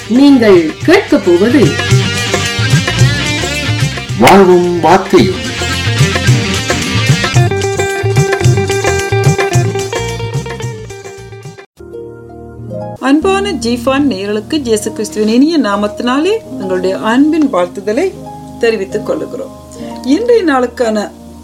நீங்கள் கேட்கப் போவது வாழ்வும் வார்த்தையும் அன்பான ஜீஃபான் நேயர்களுக்கு இயேசு கிறிஸ்துவின் இனிய நாமத்தினாலே எங்களுடைய அன்பின் வாழ்த்துதலை தெரிவித்துக் கொள்ளுகிறோம் இன்றைய நாளுக்கான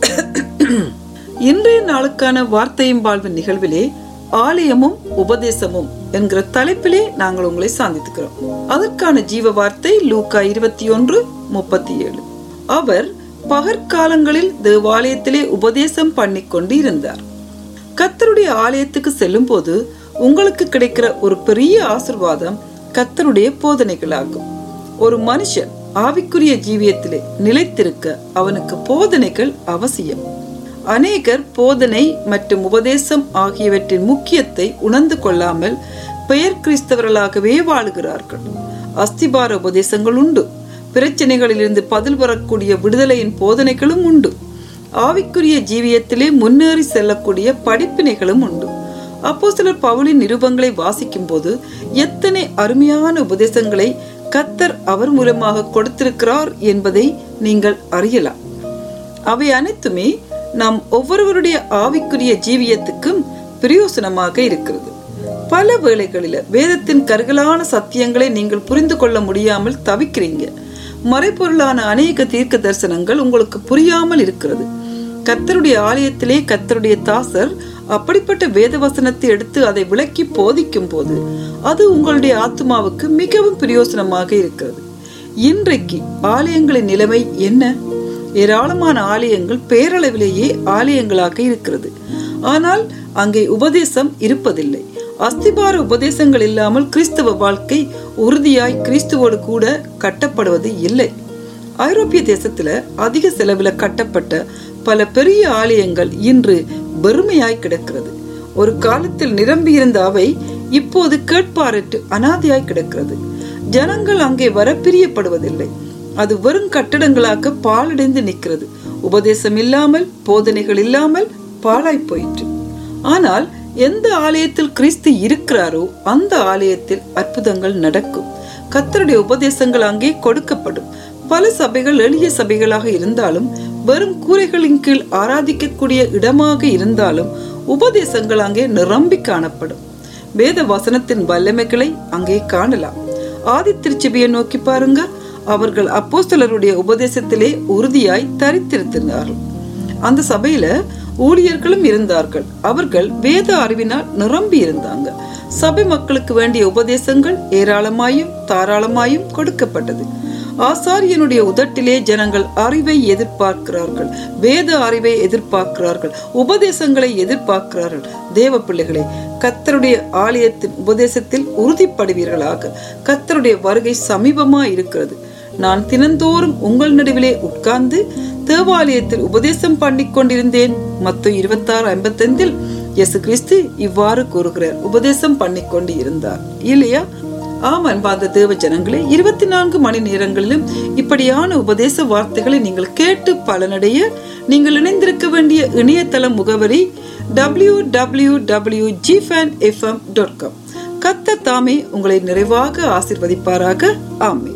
இன்றைய நாளுக்கான வார்த்தையும் வாழ்வின் நிகழ்விலே ஆலயமும் உபதேசமும் என்கிற தலைப்பிலே நாங்கள் உங்களை சந்தித்துக்கிறோம் அதற்கான ஜீவ வார்த்தை லூக்கா இருபத்தி ஒன்று முப்பத்தி ஏழு அவர் பகற்காலங்களில் தேவாலயத்திலே உபதேசம் பண்ணிக் கொண்டு இருந்தார் கத்தருடைய ஆலயத்துக்கு செல்லும் போது உங்களுக்கு கிடைக்கிற ஒரு பெரிய ஆசிர்வாதம் கத்தருடைய போதனைகளாகும் ஒரு மனுஷன் ஆவிக்குரிய ஜீவியத்திலே நிலைத்திருக்க அவனுக்கு போதனைகள் அவசியம் அநேகர் போதனை மற்றும் உபதேசம் ஆகியவற்றின் முக்கியத்தை உணர்ந்து கொள்ளாமல் பெயர் கிறிஸ்தவர்களாகவே வாழுகிறார்கள் அஸ்திபார உபதேசங்கள் உண்டு பிரச்சனைகளிலிருந்து பதில் வரக்கூடிய விடுதலையின் போதனைகளும் உண்டு ஆவிக்குரிய ஜீவியத்திலே முன்னேறி செல்லக்கூடிய படிப்பினைகளும் உண்டு அப்போ சிலர் பவுலின் நிருபங்களை வாசிக்கும் போது எத்தனை அருமையான உபதேசங்களை கத்தர் அவர் மூலமாக கொடுத்திருக்கிறார் என்பதை நீங்கள் அறியலாம் அவை அனைத்துமே நாம் ஒவ்வொருவருடைய ஆவிக்குரிய ஜீவியத்துக்கும் பிரயோசனமாக இருக்கிறது பல வேளைகளில வேதத்தின் கருகலான சத்தியங்களை நீங்கள் புரிந்து கொள்ள முடியாமல் தவிக்கிறீங்க மறைப்பொருளான அநேக தீர்க்க தரிசனங்கள் உங்களுக்கு புரியாமல் இருக்கிறது கத்தருடைய ஆலயத்திலே கத்தருடைய தாசர் அப்படிப்பட்ட வேத வசனத்தை எடுத்து அதை விளக்கி போதிக்கும் போது அது உங்களுடைய ஆத்மாவுக்கு மிகவும் பிரயோசனமாக இருக்கிறது இன்றைக்கு ஆலயங்களின் நிலைமை என்ன ஏராளமான ஆலயங்கள் பேரளவிலேயே ஆலயங்களாக இருக்கிறது ஆனால் அங்கே உபதேசம் இருப்பதில்லை அஸ்திபார உபதேசங்கள் இல்லாமல் கிறிஸ்தவ வாழ்க்கை உறுதியாய் கிறிஸ்துவோடு கூட கட்டப்படுவது இல்லை ஐரோப்பிய தேசத்துல அதிக செலவுல கட்டப்பட்ட பல பெரிய ஆலயங்கள் இன்று வெறுமையாய் கிடக்கிறது ஒரு காலத்தில் நிரம்பியிருந்த அவை இப்போது கேட்பாரற்று அனாதையாய் கிடக்கிறது ஜனங்கள் அங்கே வர பிரியப்படுவதில்லை அது வெறும் கட்டடங்களாக பாலடைந்து நிற்கிறது உபதேசம் இல்லாமல் போதனைகள் இல்லாமல் பாழாய் போயிற்று ஆனால் எந்த ஆலயத்தில் கிறிஸ்து இருக்கிறாரோ அந்த ஆலயத்தில் அற்புதங்கள் நடக்கும் கத்தருடைய உபதேசங்கள் அங்கே கொடுக்கப்படும் பல சபைகள் எளிய சபைகளாக இருந்தாலும் வெறும் கூரைகளின் கீழ் ஆராதிக்கக்கூடிய இடமாக இருந்தாலும் உபதேசங்கள் அங்கே நிரம்பி காணப்படும் வேத வசனத்தின் வல்லமைகளை அங்கே காணலாம் ஆதி திருச்சபையை நோக்கி பாருங்க அவர்கள் அப்போஸ்தலருடைய உபதேசத்திலே உறுதியாய் தரித்திருந்தார்கள் அந்த சபையில ஊழியர்களும் இருந்தார்கள் அவர்கள் வேத அறிவினால் நிரம்பி இருந்தாங்க சபை மக்களுக்கு வேண்டிய உபதேசங்கள் ஏராளமாயும் தாராளமாயும் கொடுக்கப்பட்டது ஆசாரியனுடைய உதட்டிலே ஜனங்கள் அறிவை எதிர்பார்க்கிறார்கள் வேத அறிவை எதிர்பார்க்கிறார்கள் உபதேசங்களை எதிர்பார்க்கிறார்கள் தேவ பிள்ளைகளே கத்தருடைய ஆலயத்தின் உபதேசத்தில் உறுதிப்படுவீர்களாக கத்தருடைய வருகை சமீபமா இருக்கிறது நான் தினந்தோறும் உங்கள் நடுவிலே உட்கார்ந்து தேவாலயத்தில் உபதேசம் பண்ணிக் கொண்டிருந்தேன் மத்த இருபத்தாறு ஐம்பத்தைந்தில் இயேசு கிறிஸ்து இவ்வாறு கூறுகிறார் உபதேசம் பண்ணிக் கொண்டு இருந்தார் இல்லையா ஆம் அன்பார்ந்த தேவ ஜனங்களே இருபத்தி நான்கு மணி நேரங்களிலும் இப்படியான உபதேச வார்த்தைகளை நீங்கள் கேட்டு பலனடைய நீங்கள் இணைந்திருக்க வேண்டிய இணையதள முகவரி டபிள்யூ டபிள்யூ டபிள்யூ ஜிஃபேன் எஃப்எம் டாட் காம் கத்த தாமே உங்களை நிறைவாக ஆசிர்வதிப்பாராக ஆமே